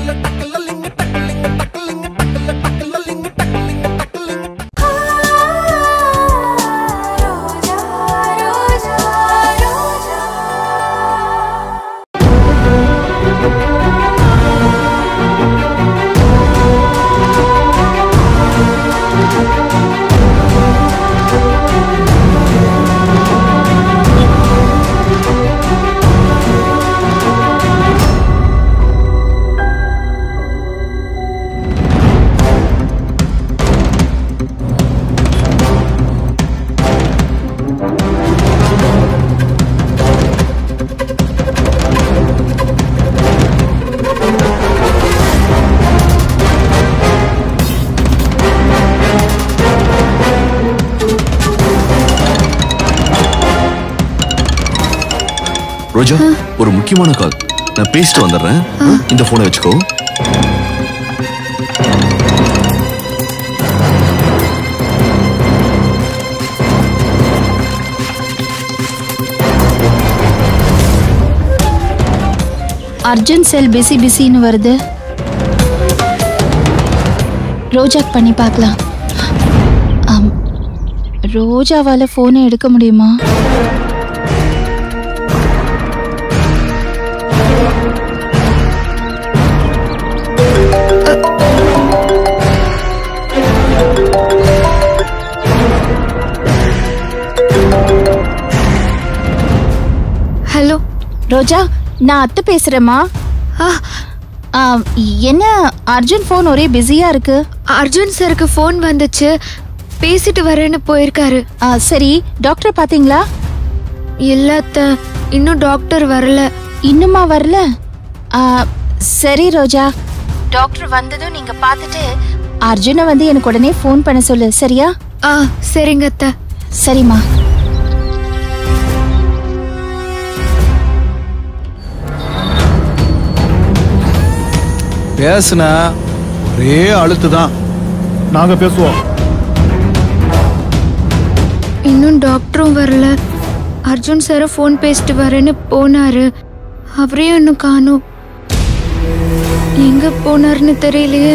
ரோஜா ஒரு முக்கியமான கால் நான் பேசிட்டு வந்துடுறேன் இந்த போனை வச்சுக்கோ அர்ஜுன் செல் பிஸி பிஸின்னு வருது ரோஜாக்கு பண்ணி பார்க்கலாம் ஆம். ரோஜாவால ஃபோனை எடுக்க முடியுமா ஹலோ ரோஜா நான் அத்தை பேசுறேம்மா ஆ ஆம், என்ன அர்ஜுன் ஃபோன் ஒரே பிஸியா இருக்கு அர்ஜுன் சாருக்கு ஃபோன் வந்துச்சு பேசிட்டு வரேன்னு போயிருக்காரு ஆ, சரி டாக்டர் பாத்தீங்களா இல்ல அத்தை, இன்னும் டாக்டர் வரல இன்னுமா வரல ஆ, சரி ரோஜா டாக்டர் வந்ததும் நீங்க பார்த்துட்டு அர்ஜுனை வந்து எனக்கு உடனே ஃபோன் பண்ண சொல்லு சரியா ஆ சரிங்க அத்தை சரிம்மா பேசுன ஒரே அழுத்து தான் நாங்க பேசுவோம் இன்னும் டாக்டரும் வரல அர்ஜுன் சார் ஃபோன் பேசிட்டு வரேன்னு போனாரு அவரையும் இன்னும் காணோம் எங்க போனாருன்னு தெரியலையே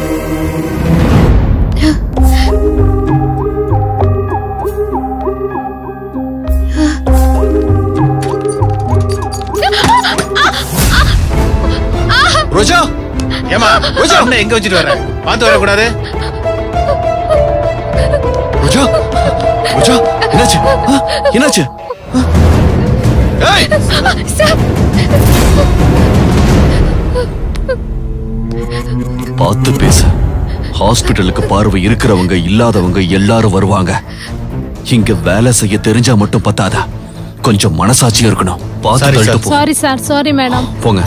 ரோஜா ஏமா ரோஜா என்ன எங்க வச்சுட்டு வர பார்த்து வரக்கூடாது ரோஜா ரோஜா என்னாச்சு ஆ, என்னாச்சு ஆ? ஏய் பார்த்து பேசு ஹாஸ்பிட்டலுக்கு பார்வை இருக்கிறவங்க இல்லாதவங்க எல்லாரும் வருவாங்க இங்க வேலை செய்ய தெரிஞ்சா மட்டும் பத்தாதா கொஞ்சம் மனசாட்சியும் இருக்கணும் பார்த்து Sorry, தள்ளிட்டு sir. போ சாரி சார் சாரி மேடம் போங்க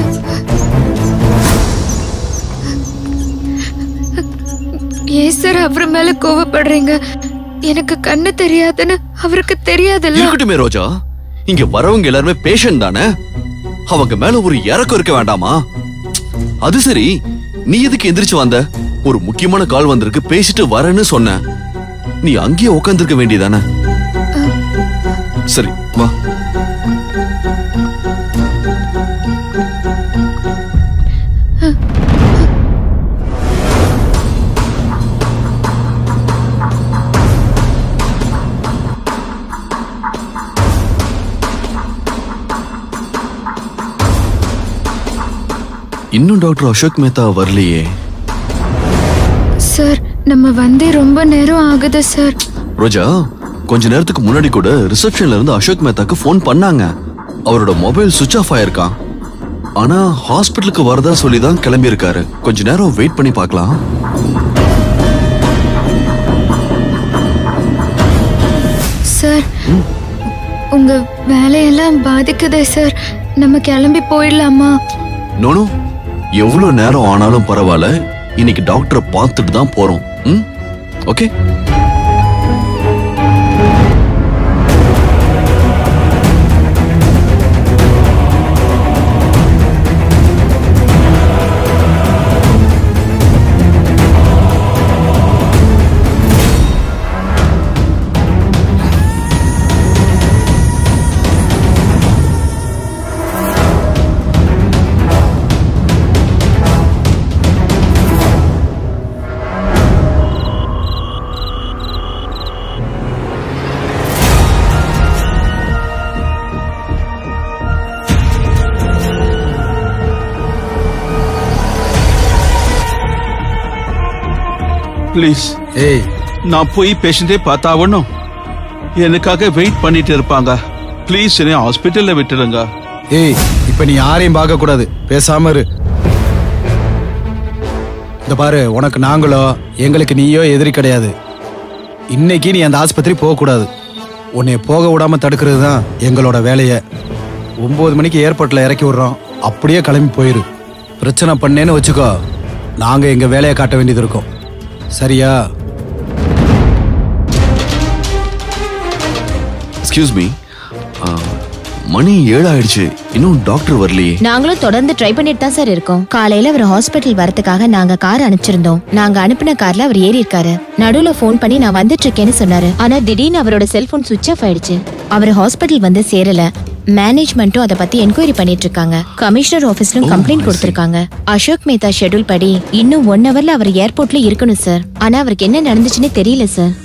ஏன் சார் அவர் மேல கோவப்படுறீங்க எனக்கு கண்ணு தெரியாதுன்னு அவருக்கு தெரியாதுல்ல இருக்கட்டுமே ரோஜா இங்க வரவங்க எல்லாருமே பேஷண்ட் தானே அவங்க மேல ஒரு இறக்கம் இருக்க வேண்டாமா அது சரி நீ எதுக்கு எந்திரிச்சு வந்த ஒரு முக்கியமான கால் வந்திருக்கு பேசிட்டு வரேன்னு சொன்ன நீ அங்கேயே உட்காந்துருக்க வேண்டியதானே சரி வா இன்னும் டாக்டர் அசோக் மேத்தா வரலையே சார் நம்ம வந்தே ரொம்ப நேரம் ஆகுது சார் ரோஜா கொஞ்ச நேரத்துக்கு முன்னாடி கூட ரிசப்ஷன்ல இருந்து அசோக் மேத்தாக்கு ஃபோன் பண்ணாங்க அவரோட மொபைல் சுவிட்ச் ஆஃப் ஆயிருக்கான் ஆனா ஹாஸ்பிட்டலுக்கு வரதா சொல்லி தான் கிளம்பி இருக்காரு கொஞ்ச நேரம் வெயிட் பண்ணி பார்க்கலாம் சார் உங்க வேலையெல்லாம் பாதிக்குதே சார் நம்ம கிளம்பி போயிடலாமா நோனு எவ்வளவு நேரம் ஆனாலும் பரவாயில்ல இன்னைக்கு டாக்டரை பார்த்துட்டு தான் போறோம் ம் ஓகே ப்ளீஸ் ஏய் நான் போய் பேஷண்டே பார்த்தாவணும் எனக்காக வெயிட் பண்ணிட்டு இருப்பாங்க ப்ளீஸ் என்னை ஹாஸ்பிட்டல்ல விட்டுடுங்க ஏய் இப்ப நீ யாரையும் பார்க்க கூடாது பேசாம இரு இந்த பாரு உனக்கு நாங்களோ எங்களுக்கு நீயோ எதிரி கிடையாது இன்னைக்கு நீ அந்த ஆஸ்பத்திரி போக கூடாது உன்னை போக விடாம தடுக்கிறது தான் எங்களோட வேலையை ஒன்பது மணிக்கு ஏர்போர்ட்ல இறக்கி விடுறோம் அப்படியே கிளம்பி போயிரு பிரச்சனை பண்ணேன்னு வச்சுக்கோ நாங்க எங்க வேலையை காட்ட வேண்டியது இருக்கும் சரியா எக்ஸ்கியூஸ் மீ மணி ஏழு ஆயிடுச்சு இன்னும் டாக்டர் வரலையே நாங்களும் தொடர்ந்து ட்ரை பண்ணிட்டு தான் சார் இருக்கோம் காலையில அவர் ஹாஸ்பிட்டல் வரதுக்காக நாங்க கார் அனுப்பிச்சிருந்தோம் நாங்க அனுப்பின கார்ல அவர் ஏறி இருக்காரு நடுவுல ஃபோன் பண்ணி நான் வந்துட்டு இருக்கேன்னு சொன்னாரு ஆனா திடீர்னு அவரோட செல்போன் சுவிட்ச் ஆஃப் ஆயிடுச்சு அவர் ஹாஸ்பிட்டல் வந்து சேரல மேனேஜ்மெண்ட்டும் அதை பத்தி என்கொயரி பண்ணிட்டு இருக்காங்க கமிஷனர் ஆபீஸ்லயும் கம்ப்ளைண்ட் கொடுத்திருக்காங்க அசோக் மேத்தா ஷெட்யூல் படி இன்னும் ஒன் ஹவர்ல அவர் ஏர்போர்ட்ல இருக்கணும் சார் ஆனா அவருக்கு என்ன நடந்துச்சுன்னே தெரியல சார்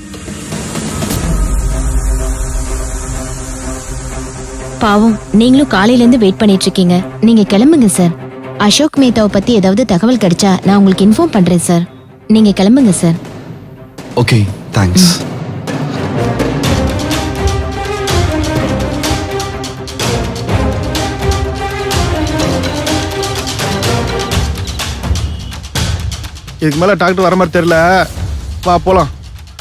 பாவம் நீங்களும் காலையில இருந்து வெயிட் பண்ணிட்டு இருக்கீங்க நீங்க கிளம்புங்க சார் அசோக் மேத்தாவை பத்தி ஏதாவது தகவல் கிடைச்சா நான் உங்களுக்கு இன்ஃபார்ம் பண்றேன் சார் நீங்க கிளம்புங்க சார் ஓகே தேங்க்ஸ் இதுக்கு மேல டாக்டர் வர மாதிரி தெரியல வா போலாம்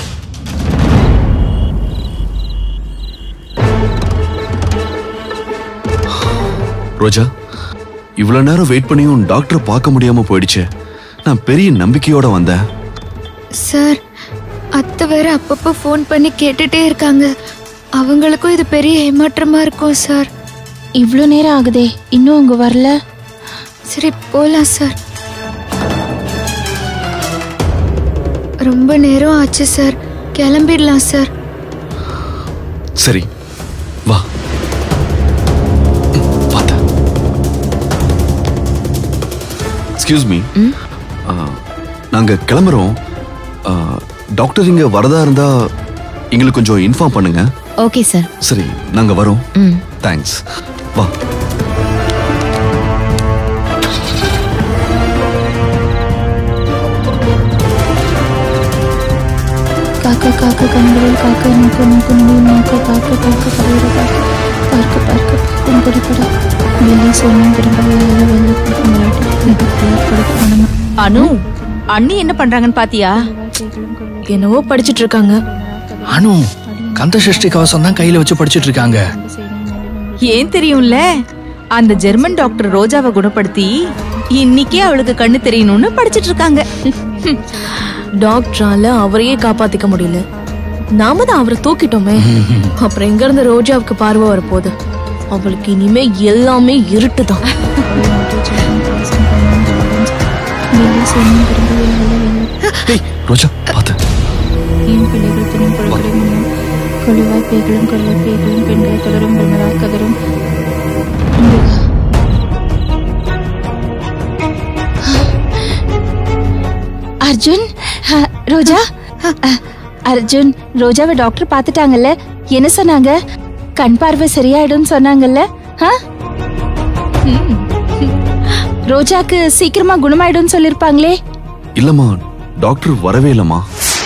ரோஜா இவ்வளவு நேரம் வெயிட் பண்ணியும் டாக்டர் பார்க்க முடியாம போயிடுச்சு நான் பெரிய நம்பிக்கையோட வந்தேன் சார் அத்தை வேற அப்பப்போ ஃபோன் பண்ணி கேட்டுட்டே இருக்காங்க அவங்களுக்கும் இது பெரிய ஏமாற்றமா இருக்கும் சார் இவ்ளோ நேரம் ஆகுதே இன்னும் அவங்க வரல சரி போலாம் சார் ரொம்ப நேரம் ஆச்சு சார் கிளம்பிடலாம் சார் சரி வா பார்த்தேன் எக்ஸ்கியூஸ் மீ நாங்க கிளம்புறோம் ஆ, டாக்டர் இங்க வரதா இருந்தா எங்களுக்கு கொஞ்சம் இன்ஃபார்ம் பண்ணுங்க ஓகே சார் சரி நாங்க வரோம் ம் தேங்க்ஸ் வா காக்க காக்க கண்களில் காக்க நோக்க நோக்க முடியும் நோக்க பார்க்க பார்க்க படையிற பார்க்க பார்க்க பார்க்க பார்க்கும் பொறிப்பட வெள்ளி சொன்ன திரும்ப வெள்ளி கொடுக்கணும் அனு அண்ணி என்ன பண்றாங்கன்னு பாத்தியா என்னவோ படிச்சிட்டு இருக்காங்க அனு கந்த சஷ்டி கவசம் தான் கையில வச்சு படிச்சிட்டு இருக்காங்க ஏன் தெரியும்ல அந்த ஜெர்மன் டாக்டர் ரோஜாவை குணப்படுத்தி இன்னைக்கே அவளுக்கு கண்ணு தெரியணும்னு படிச்சிட்டு இருக்காங்க டாக்டரால அவரையே காப்பாத்திக்க முடியல நாம தான் அவரை தூக்கிட்டோமே அப்புறம் எங்க இருந்து ரோஜாவுக்கு பார்வை வரப்போகுது அவளுக்கு இனிமே எல்லாமே இருட்டு தான் வெள்ளி சொன்ன திரும்ப ஏய் ரோஜா பார்த்தேன் ஈம் பிள்ளைகள் தினம் கொள்கடை முடியும் கொழுவாய் பேய்களும் கொள்வாய் பேய்களும் பெண்களை தொடரும் பிரமராய் கதரும் அர்ஜுன் அ, ரோஜா அ, அர்ஜுன் ரோஜாவை டாக்டர் பார்த்துட்டாங்கல்ல என்ன சொன்னாங்க கண் பார்வை சரியாயிடும் சொன்னாங்கல்ல ஆ? ம். ரோஜாக்கு சீக்கிரமா குணமாயிடும் சொல்லிருப்பாங்களே இல்லம்மா டாக்டர் வரவே இல்லம்மா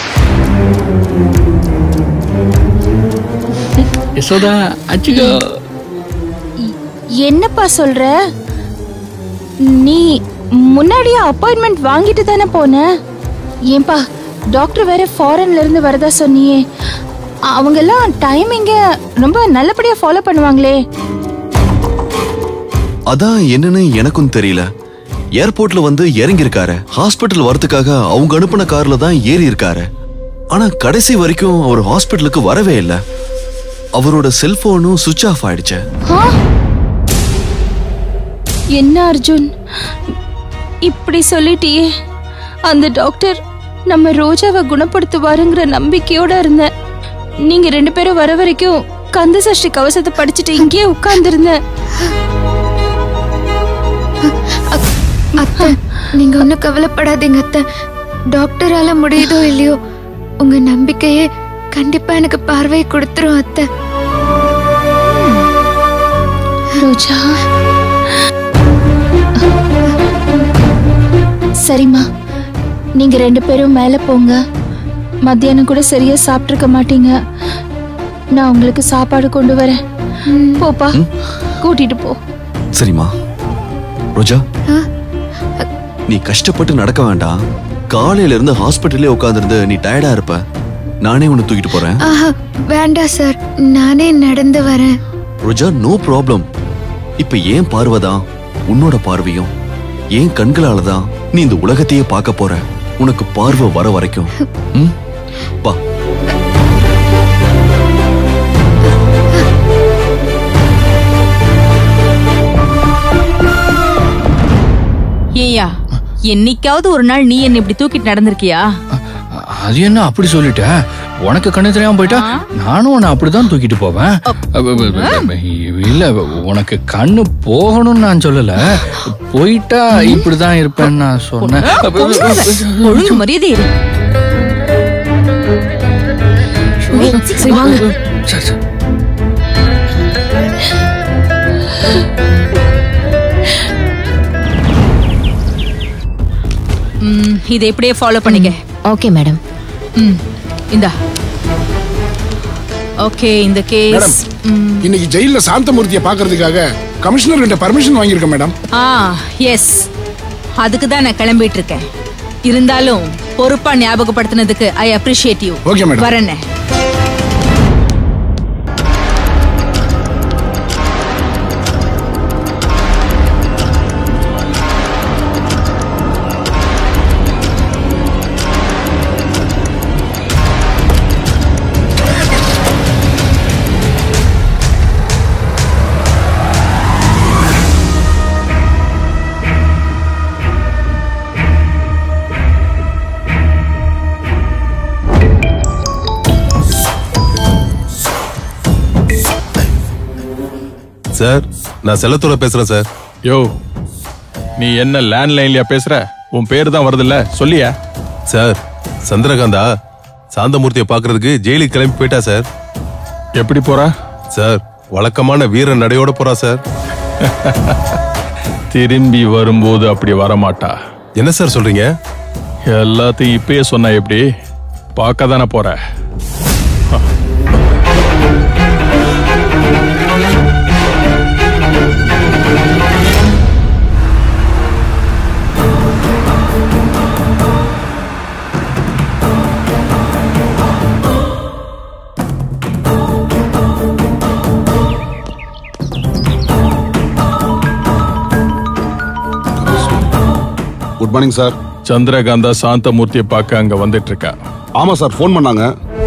யசோதா அச்சுக்கோ என்னப்பா சொல்ற நீ முன்னாடியே அப்பாயின்மெண்ட் வாங்கிட்டு தானே போன ஏன்பா டாக்டர் வேற ஃபாரின்ல இருந்து வரதா சொன்னியே அவங்க எல்லாம் டைமிங்க ரொம்ப நல்லபடியா ஃபாலோ பண்ணுவாங்களே அதான் என்னன்னு எனக்கும் தெரியல ஏர்போர்ட்ல வந்து இறங்கி இருக்காரு ஹாஸ்பிட்டல் வரதுக்காக அவங்க அனுப்பின கார்ல தான் ஏறி இருக்காரு ஆனா கடைசி வரைக்கும் அவர் ஹாஸ்பிட்டலுக்கு வரவே இல்ல அவரோட செல்போனும் சுவிட்ச் ஆஃப் ஆயிடுச்சு ஆ? என்ன அர்ஜுன் இப்படி சொல்லிட்டியே அந்த டாக்டர் நம்ம ரோஜாவை குணப்படுத்துவாருங்கிற நம்பிக்கையோட இருந்தேன் நீங்க ரெண்டு பேரும் வர வரைக்கும் கந்த சஷ்டி கவசத்தை படிச்சுட்டு இங்கேயே உட்கார்ந்திருந்தேன் அத்தை நீங்க ஒன்றும் கவலைப்படாதீங்க அத்தை டாக்டரால முடியுதோ இல்லையோ உங்க நம்பிக்கையே கண்டிப்பா எனக்கு பார்வை கொடுத்துரும் அத்தை ரோஜா சரிம்மா நீங்க ரெண்டு பேரும் மேல போங்க மத்தியானம் கூட சரியா சாப்பிட்டிருக்க மாட்டீங்க நான் உங்களுக்கு சாப்பாடு கொண்டு வரேன் போப்பா கூட்டிட்டு போ சரிம்மா ரோஜா நீ கஷ்டப்பட்டு நடக்க வேண்டாம் காலையில இருந்து ஹாஸ்பிட்டல்லே உட்காந்துருந்து நீ டயர்டா இருப்ப நானே உன்னை தூக்கிட்டு போறேன் ஆஹா வேண்டாம் சார் நானே நடந்து வரேன் ரோஜா நோ ப்ராப்ளம் இப்ப ஏன் பார்வைதான் உன்னோட பார்வையும் ஏன் கண்களால தான் நீ இந்த உலகத்தையே பார்க்க போற உனக்கு பார்வை வர வரைக்கும் ம்? வா ஏயா என்னைக்காவது ஒரு நாள் நீ என்ன இப்படி தூக்கிட்டு நடந்திருக்கியா அது என்ன அப்படி சொல்லிட்ட உனக்கு கண்ணு தெரியாம போயிட்டா நானும் உன்னை அப்படிதான் தூக்கிட்டு போவேன் அப்ப, அப்ப, அப்ப, இல்ல உனக்கு கண்ணு போகணும்னு நான் சொல்லல போயிட்டா இப்படிதான் இருப்பேன்னு நான் சொன்னேன் அப்ப, ஒழுங்கு மரியாதை இரு சரி வாங்க சரி, சரி. ம், இதை இப்படியே ஃபாலோ பண்ணிக்க ஓகே மேடம் ம் இந்தா ஓகே இந்த கேஸ் இன்னைக்கு ஜெயில சாந்தமூர்த்தியை பாக்குறதுக்காக கமிஷனர் கிட்ட பர்மிஷன் வாங்கியிருக்கேன் மேடம் ஆ எஸ் அதுக்கு தான் நான் கிளம்பிட்டு இருக்கேன் இருந்தாலும் பொறுப்பா ஞாபகப்படுத்தினதுக்கு I appreciate you Okay, madam. வரேனே சார் நான் செல்லத்தோட பேசுறேன் சார் யோ நீ என்ன லேண்ட்லைன்லயா பேசுற உன் பேர் தான் வருதுல்ல சொல்லியா சார் சந்திரகாந்தா சாந்தமூர்த்தியை பார்க்கிறதுக்கு ஜெயிலுக்கு கிளம்பி போயிட்டா சார் எப்படி போறா சார் வழக்கமான வீர நடையோட போறா சார் திரும்பி வரும்போது அப்படி வரமாட்டா என்ன சார் சொல்றீங்க எல்லாத்தையும் இப்பயே சொன்னா எப்படி பார்க்க தானே போற குட் மார்னிங் சார் சந்திரகாந்தா சாந்தமூர்த்தியை பார்க்க அங்க வந்துட்டு இருக்கா ஆமா சார் ஃபோன் பண்ணாங்க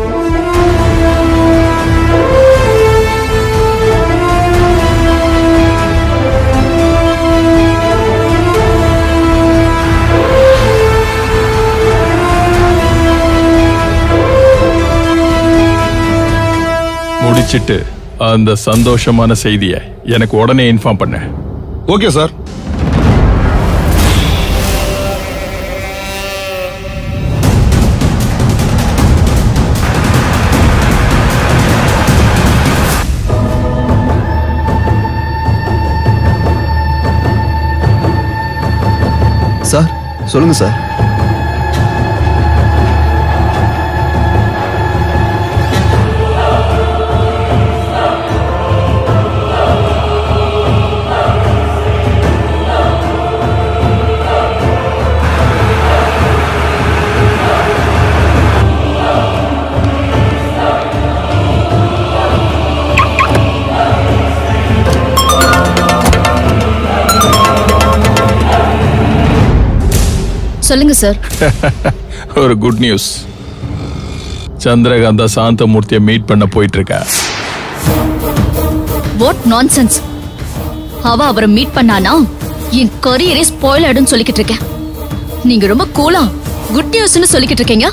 முடிச்சிட்டு அந்த சந்தோஷமான செய்தியை எனக்கு உடனே இன்ஃபார்ம் பண்ண ஓகே சார் சார் சொல்லுங்க சார் சொல்லுங்க சார் ஒரு குட் நியூஸ் சந்திரகாந்தா சாந்தமூர்த்தியை மீட் பண்ண போயிட்டு இருக்கா வாட் நான்சென்ஸ் அவ அவரை மீட் பண்ணானா என் கரியரே ஸ்பாயில் ஆயிடும் சொல்லிக்கிட்டு இருக்கேன் நீங்க ரொம்ப கூலா குட் நியூஸ்னு சொல்லிக்கிட்டு இருக்கீங்க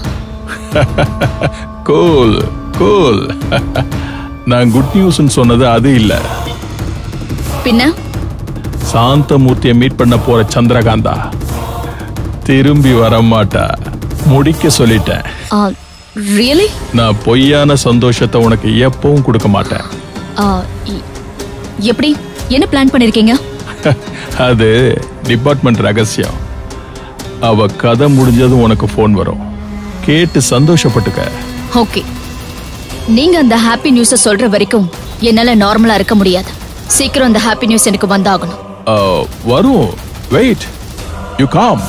கூல் கூல் நான் குட் நியூஸ்னு சொன்னது அது இல்ல பின்ன சாந்தமூர்த்தியை மீட் பண்ண போற சந்திரகாந்தா திரும்பி வர மாட்டா முடிக்க சொல்லிட்டேன் ரியலி நான் பொய்யான சந்தோஷத்தை உனக்கு எப்பவும் கொடுக்க மாட்டேன் எப்படி என்ன பிளான் பண்ணிருக்கீங்க அது டிபார்ட்மெண்ட் ரகசியம் அவ கதை முடிஞ்சதும் உனக்கு ஃபோன் வரும் கேட்டு சந்தோஷப்பட்டுக்க ஓகே நீங்க அந்த ஹாப்பி நியூஸ சொல்ற வரைக்கும் என்னால நார்மலா இருக்க முடியாது சீக்கிரம் அந்த ஹாப்பி நியூஸ் எனக்கு வந்தாகணும் ஆ, வரும் வெயிட் யூ காம்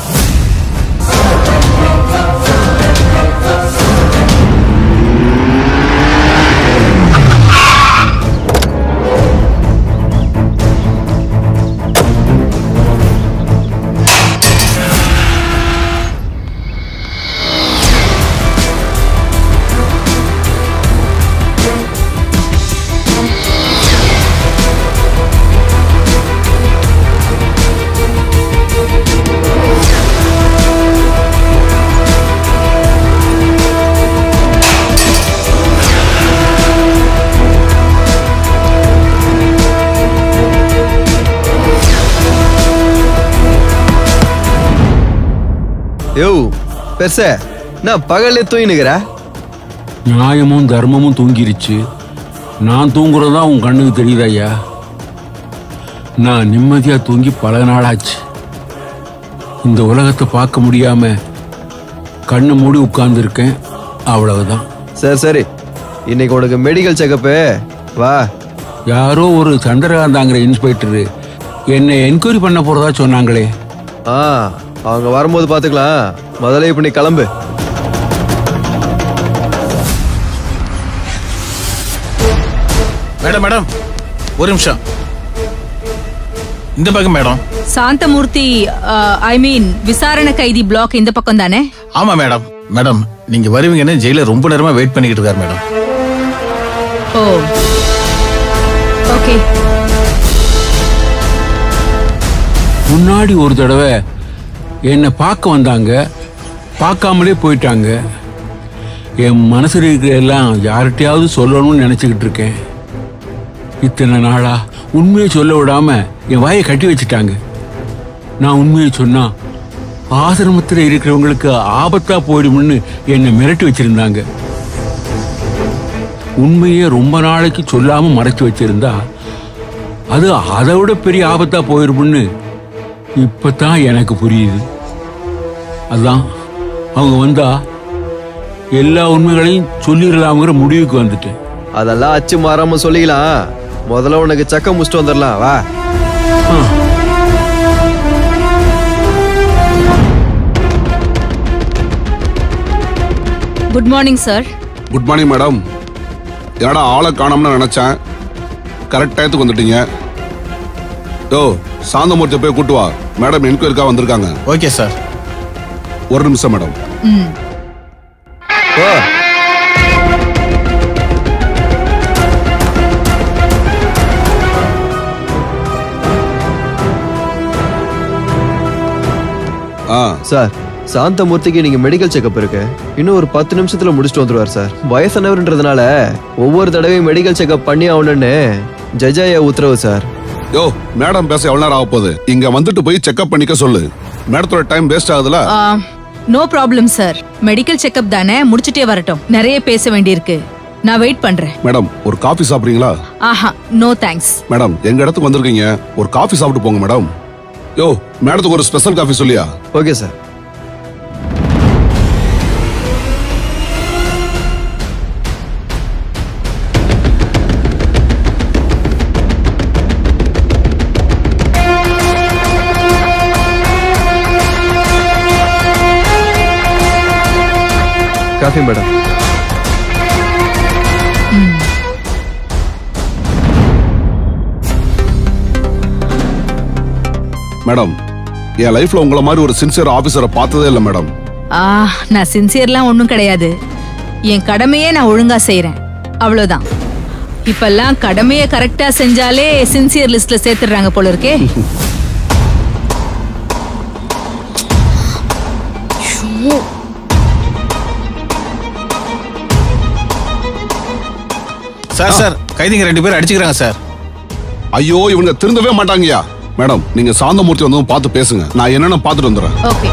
யோ பெருச நான் பகல்லே தூங்கினுக்கிற நியாயமும் தர்மமும் தூங்கிருச்சு நான் தூங்குறதா உன் கண்ணுக்கு தெரியுதா ஐயா நான் நிம்மதியா தூங்கி பல நாளாச்சு இந்த உலகத்தை பார்க்க முடியாம கண்ணை மூடி உட்கார்ந்துருக்கேன் அவ்வளவுதான் சரி சரி இன்னைக்கு உனக்கு மெடிக்கல் செக்கப்பு வா யாரோ ஒரு சந்திரகாந்தாங்கிற இன்ஸ்பெக்டர் என்னை என்கொயரி பண்ண போறதா சொன்னாங்களே ஆ அவங்க வரும்போது பாத்துக்கலாம் முதல்ல இப்ப நீ கிளம்பு மேடம் மேடம் ஒரு நிமிஷம் இந்த பக்கம் மேடம் சாந்தமூர்த்தி ஐ மீன் விசாரணை கைதி பிளாக் இந்த பக்கம் தானே ஆமா மேடம் மேடம் நீங்க வருவீங்கன்னு ஜெயில ரொம்ப நேரமா வெயிட் பண்ணிக்கிட்டு இருக்காரு மேடம் ஓ ஓகே முன்னாடி ஒரு தடவை என்னை பார்க்க வந்தாங்க பார்க்காமலே போயிட்டாங்க என் மனசுல இருக்கிற எல்லாம் யார்கிட்டயாவது சொல்லணும்னு நினைச்சுக்கிட்டு இருக்கேன் இத்தனை நாளா உண்மையை சொல்ல விடாம என் வாயை கட்டி வச்சுட்டாங்க நான் உண்மையை சொன்னா ஆசிரமத்தில் இருக்கிறவங்களுக்கு ஆபத்தா போயிடும்னு என்னை மிரட்டி வச்சிருந்தாங்க உண்மையை ரொம்ப நாளைக்கு சொல்லாம மறைச்சு வச்சிருந்தா அது அதை விட பெரிய ஆபத்தா போயிருமுன்னு இப்பதான் எனக்கு புரியுது அதான் அவங்க வந்தா எல்லா உண்மைகளையும் சொல்லிடலாம்ங்கிற முடிவுக்கு வந்துட்டேன் அதெல்லாம் அச்சு மாறாம சொல்லிக்கலாம் முதல்ல உனக்கு சக்க முடிச்சுட்டு வந்துடலாம் வா good morning sir good morning madam என்னடா ஆளை காணோம்னு நினைச்சேன் கரெக்ட் டயத்துக்கு வந்துட்டீங்க யோ சாந்தமூர்த்தி போய் கூட்டு வா மேடம் என்கொயரிக்கா வந்திருக்காங்க ஓகே சார் ஒரு நிமிஷம் மேடம் ம் ஓ ஆ சார் சாந்தமூர்த்திக்கு நீங்க மெடிக்கல் செக்கப் இருக்கு இன்னும் ஒரு பத்து நிமிஷத்துல முடிச்சுட்டு வந்துருவார் சார் வயசானவர்ன்றதுனால ஒவ்வொரு தடவையும் மெடிக்கல் செக்கப் பண்ணி ஆகணும்னு ஜஜாயா உத்தரவு சார் யோ மேடம் பேச எவ்வளவு நேரம் ஆக போகுது இங்க வந்துட்டு போய் செக்அப் பண்ணிக்க சொல்லு மேடத்தோட டைம் வேஸ்ட் ஆகுதுல no problem sir medical checkup தானே முடிச்சிட்டே வரட்டும் நிறைய பேச வேண்டியிருக்கு நான் வெயிட் பண்றேன் மேடம் ஒரு காஃபி சாப்பிடுறீங்களா ஆஹா நோ தேங்க்ஸ் மேடம் எங்க இடத்துக்கு வந்திருக்கீங்க ஒரு காஃபி சாப்பிட்டு போங்க மேடம் யோ மேடத்துக்கு ஒரு ஸ்பெஷல் காஃபி சொல்லியா okay sir coffee madam madam என் லைஃப்ல உங்கள மாதிரி ஒரு சின்சியர் ஆபீசரை பார்த்ததே இல்ல மேடம் ஆ நான் சின்சியர்லாம் ஒன்றும் கிடையாது என் கடமையே நான் ஒழுங்கா செய்றேன் அவ்வளவுதான் இப்பெல்லாம் கடமையை கரெக்டா செஞ்சாலே சின்சியர் லிஸ்ட்ல சேர்த்துடுறாங்க போல இருக்கே சார் சார் கைதிங்க ரெண்டு பேரும் அடிச்சுக்கிறாங்க சார் ஐயோ இவங்க திருந்தவே மாட்டாங்கயா மேடம் நீங்க சாந்தமூர்த்தி வந்ததும் பார்த்து பேசுங்க நான் என்னன்னு பார்த்துட்டு வந்துடுறேன் ஓகே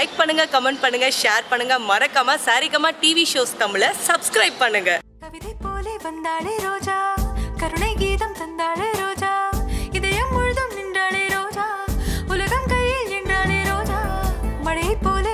லைக் பண்ணுங்க கமெண்ட் பண்ணுங்க ஷேர் பண்ணுங்க மறக்காம சாரிகமா டிவி ஷோஸ் தமிழ சப்ஸ்கிரைப் பண்ணுங்க போலே வந்தாளே ரோஜா கருணை கீதம் தந்தாளே ரோஜா இதயம் முழுதும் நின்றாளே ரோஜா உலகம் கையில் நின்றாளே ரோஜா மழை போலே